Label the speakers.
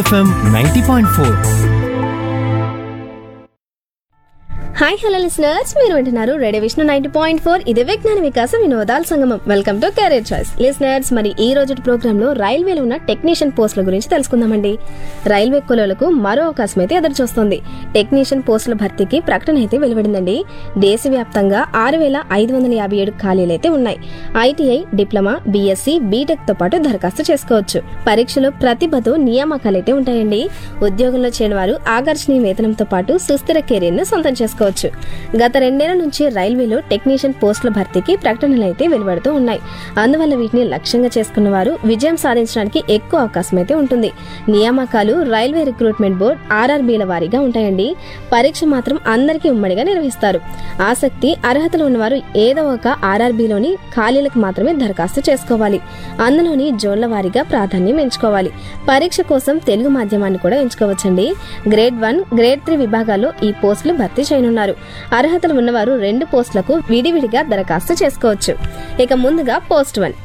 Speaker 1: FM ninety point four
Speaker 2: hi hello listeners మీరు వింటున్నారు radio Vishnu ninety point four ఇది విజ్ఞాన వికాసం వినోదాల సంగమం welcome to career choice listeners మరి ఈ రోజు ప్రోగ్రామ్ లో రైల్వేలో ఉన్న టెక్నీషియన్ పోస్టుల గురించి తెలుసుకుందామండి రైల్వే కులాలకు మరో అవకాశం అయితే ఎదురు చూస్తోంది టెక్నీషియన్ పోస్టుల భర్తీకి ప్రకటన అయితే వెలువడిందండి దేశవ్యాప్తంగా ఆరు వేల ఐదు వందల యాభై ఏడు ఖాళీలు అయితే ఉన్నాయి ఐటీఐ డిప్లొమా బీఎస్సీ బీటెక్ తో పాటు దరఖాస్తు చేసుకోవచ్చు పరీక్షలో ప్రతిభతో నియామకాలు అయితే ఉంటాయండి ఉద్యోగంలో చేరిన వారు ఆకర్షణీయ వేతనంతో పాటు సుస్థిర కెరీర్ ను సొంతం చేసుకోవచ్చు గత రెండేళ్ల నుంచి రైల్వేలో టెక్నీషియన్ పోస్టుల భర్తీకి ప్రకటనలు అయితే వెలువడుతూ ఉన్నాయి అందువల్ల వీటిని లక్ష్యంగా చేసుకున్న వారు విజయం సాధించడానికి ఎక్కువ అవకాశం అయితే ఉంటుంది నియామకాలు రైల్వే రిక్రూట్మెంట్ బోర్డ్ ఆర్ఆర్బీల వారీగా ఉంటాయండి పరీక్ష మాత్రం అందరికీ ఉమ్మడిగా నిర్వహిస్తారు ఆసక్తి అర్హతలు ఉన్నవారు ఏదో ఒక ఆర్ఆర్బీలోని ఖాళీలకు మాత్రమే దరఖాస్తు చేసుకోవాలి అందులోని జోన్ల వారీగా ప్రాధాన్యం ఎంచుకోవాలి పరీక్ష కోసం తెలుగు మాధ్యమాన్ని కూడా ఎంచుకోవచ్చండి గ్రేడ్ వన్ గ్రేడ్ త్రీ విభాగాల్లో ఈ పోస్టులు భర్తీ చేయనున్నారు అర్హతలు ఉన్నవారు రెండు పోస్టులకు విడివిడిగా దరఖాస్తు చేసుకోవచ్చు ఇక ముందుగా పోస్ట్ వన్